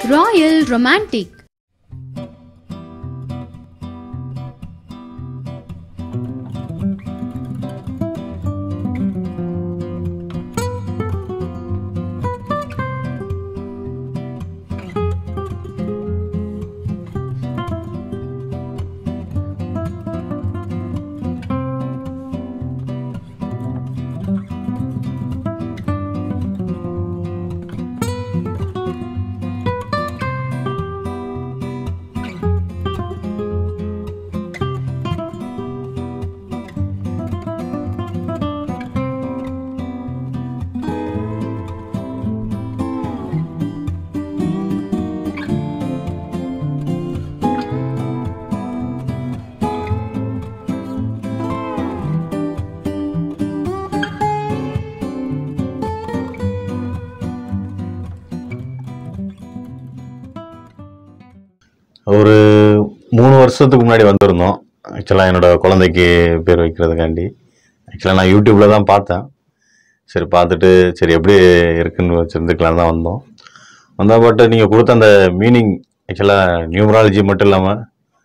Royal Romantic ஒரு மூணு வருஷத்துக்கு முன்னாடி வந்திருந்தோம் ஆக்சுவலாக என்னோட குழந்தைக்கு பேர் வைக்கிறதுக்காண்டி ஆக்சுவலாக நான் யூடியூப்பில் தான் பார்த்தேன் சரி பார்த்துட்டு சரி எப்படி இருக்குன்னு வச்சுருந்துக்கலாம் தான் வந்தோம் வந்தால் பட் நீங்கள் கொடுத்த அந்த மீனிங் ஆக்சுவலாக நியூமராலஜி மட்டும் இல்லாமல்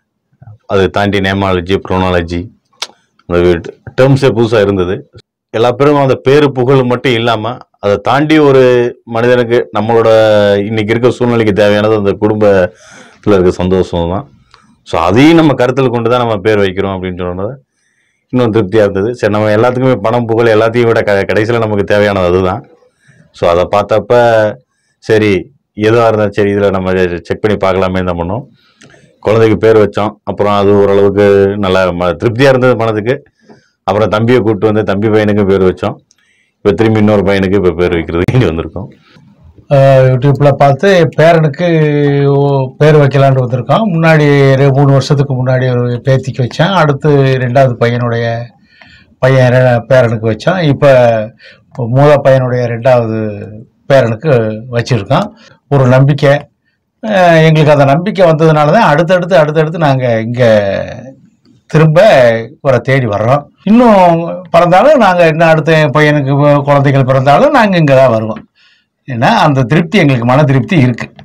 அதை தாண்டி நேமாலஜி ப்ரோனாலஜி அந்த டேர்ம்ஸே புதுசாக இருந்தது எல்லா பேரும் அந்த பேரு புகழ் மட்டும் இல்லாமல் அதை தாண்டி ஒரு மனிதனுக்கு நம்மளோட இன்னைக்கு இருக்க சூழ்நிலைக்கு தேவையானது அந்த குடும்பத்தில் இருக்க சந்தோஷம் தான் ஸோ அதையும் நம்ம கருத்தில் கொண்டு தான் நம்ம பேர் வைக்கிறோம் அப்படின்னு சொன்னது இன்னும் திருப்தியாக இருந்தது சரி நம்ம எல்லாத்துக்குமே பணம் புகழ் எல்லாத்தையும் விட க கடைசியில் நமக்கு தேவையானது அதுதான் ஸோ அதை பார்த்தப்ப சரி எதுவாக இருந்தாலும் சரி இதில் நம்ம செக் பண்ணி பார்க்கலாமே தான் பண்ணோம் குழந்தைக்கு பேர் வச்சோம் அப்புறம் அது ஓரளவுக்கு நல்லா ம திருப்தியாக இருந்தது மனதுக்கு அப்புறம் தம்பியை கூப்பிட்டு வந்து தம்பி பையனுக்கு பேர் வச்சோம் இப்போ திரும்பி இன்னொரு பையனுக்கு இப்போ பேர் வைக்கிறதுக்கு இங்கே வந்திருக்கோம் ஆஹ் யூடியூப்ல பார்த்து பேரனுக்கு ஓ- பேர் வைக்கலான்னு வந்திருக்கோம் முன்னாடி ரெ- மூணு வருஷத்துக்கு முன்னாடி ஒரு பேத்திக்கு வச்சேன் அடுத்து ரெண்டாவது பையனுடைய பையன் ரெ- பேரனுக்கு வச்சோம் இப்போ மூத பையனுடைய ரெண்டாவது பேரனுக்கு வச்சிருக்கோம் ஒரு நம்பிக்கை ஆஹ் எங்களுக்கு அந்த நம்பிக்கை வந்ததுனால தான் அடுத்தடுத்து அடுத்தடுத்து நாங்கள் இங்கே திரும்ப ஒரு தேடி வர்றோம் இன்னும் பிறந்தாலும் நாங்கள் இன்னும் அடுத்த பையனுக்கு குழந்தைகள் பிறந்தாலும் நாங்கள் இங்கே தான் வருவோம் ஏன்னா அந்த திருப்தி எங்களுக்கு மன திருப்தி இருக்கு